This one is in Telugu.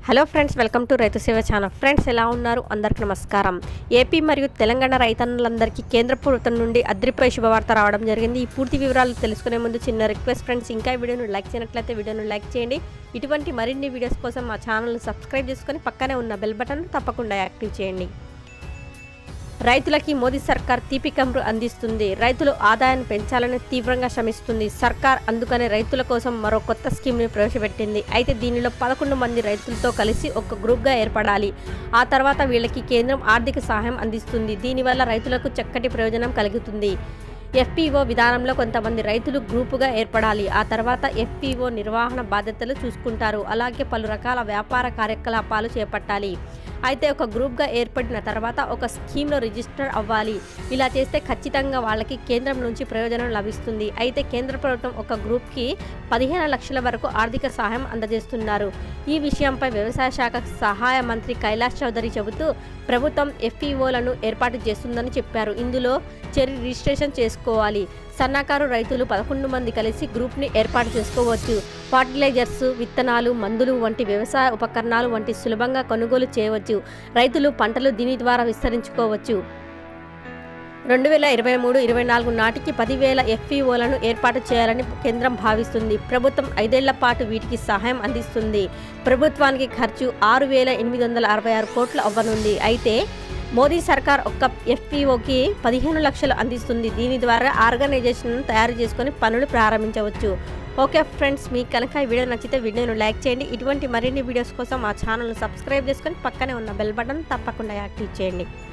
హలో ఫ్రెండ్స్ వెల్కమ్ టు రైతు సేవ ఛానల్ ఫ్రెండ్స్ ఎలా ఉన్నారు అందరికి నమస్కారం ఏపీ మరియు తెలంగాణ రైతన్నులందరికీ కేంద్ర ప్రభుత్వం నుండి అద్రిపై శుభవార్త రావడం జరిగింది ఈ పూర్తి వివరాలు తెలుసుకునే ముందు చిన్న రిక్వెస్ట్ ఫ్రెండ్స్ ఇంకా ఈ వీడియోను లైక్ చేయనట్లయితే వీడియోను లైక్ చేయండి ఇటువంటి మరిన్ని వీడియోస్ కోసం మా ఛానల్ని సబ్స్క్రైబ్ చేసుకొని పక్కనే ఉన్న బెల్ బటన్ తప్పకుండా యాక్టివ్ చేయండి రైతులకి మోదీ సర్కార్ తీపి కమ్రు అందిస్తుంది రైతులు ఆదాయాన్ని పెంచాలని తీవ్రంగా శ్రమిస్తుంది సర్కార్ అందుకనే రైతుల కోసం మరో కొత్త స్కీమ్ని ప్రవేశపెట్టింది అయితే దీనిలో పదకొండు మంది రైతులతో కలిసి ఒక గ్రూప్గా ఏర్పడాలి ఆ తర్వాత వీళ్ళకి కేంద్రం ఆర్థిక సహాయం అందిస్తుంది దీనివల్ల రైతులకు చక్కటి ప్రయోజనం కలుగుతుంది ఎఫ్పిఓ విధానంలో కొంతమంది రైతులు గ్రూపుగా ఏర్పడాలి ఆ తర్వాత ఎఫ్పిఓ నిర్వహణ బాధ్యతలు చూసుకుంటారు అలాగే పలు రకాల వ్యాపార కార్యకలాపాలు చేపట్టాలి అయితే ఒక గ్రూప్గా ఏర్పడిన తర్వాత ఒక స్కీమ్లో రిజిస్టర్ అవ్వాలి ఇలా చేస్తే ఖచ్చితంగా వాళ్ళకి కేంద్రం నుంచి ప్రయోజనం లభిస్తుంది అయితే కేంద్ర ప్రభుత్వం ఒక గ్రూప్కి పదిహేను లక్షల వరకు ఆర్థిక సహాయం అందజేస్తున్నారు ఈ విషయంపై వ్యవసాయ శాఖ సహాయ మంత్రి కైలాష్ చౌదరి చెబుతూ ప్రభుత్వం ఎఫ్ఈఓలను ఏర్పాటు చేస్తుందని చెప్పారు ఇందులో చెరి రిజిస్ట్రేషన్ చేసుకోవాలి సన్నకారు రైతులు పదకొండు మంది కలిసి గ్రూప్ని ఏర్పాటు చేసుకోవచ్చు ఫర్టిలైజర్స్ విత్తనాలు మందులు వంటి వ్యవసాయ ఉపకరణాలు వంటి సులభంగా కొనుగోలు చేయవచ్చు రైతులు పంటలు దీని ద్వారా విస్తరించుకోవచ్చు రెండు వేల ఇరవై మూడు ఇరవై నాలుగు నాటికి పదివేల ఎఫ్పిఓలను ఏర్పాటు చేయాలని కేంద్రం భావిస్తుంది ప్రభుత్వం ఐదేళ్ల పాటు వీటికి సహాయం అందిస్తుంది ప్రభుత్వానికి ఖర్చు ఆరు వేల ఎనిమిది వందల అరవై ఆరు కోట్లు అవ్వనుంది అయితే మోదీ సర్కార్ ఒక్క ఎఫ్పిఓకి పదిహేను లక్షలు అందిస్తుంది దీని ద్వారా ఆర్గనైజేషన్ను తయారు చేసుకొని పనులు ప్రారంభించవచ్చు ఓకే ఫ్రెండ్స్ మీకు కనుక ఈ వీడియో నచ్చితే వీడియోను లైక్ చేయండి ఇటువంటి మరిన్ని వీడియోస్ కోసం మా ఛానల్ను సబ్స్క్రైబ్ చేసుకొని పక్కనే ఉన్న బెల్ బటన్ తప్పకుండా యాక్టివ్ చేయండి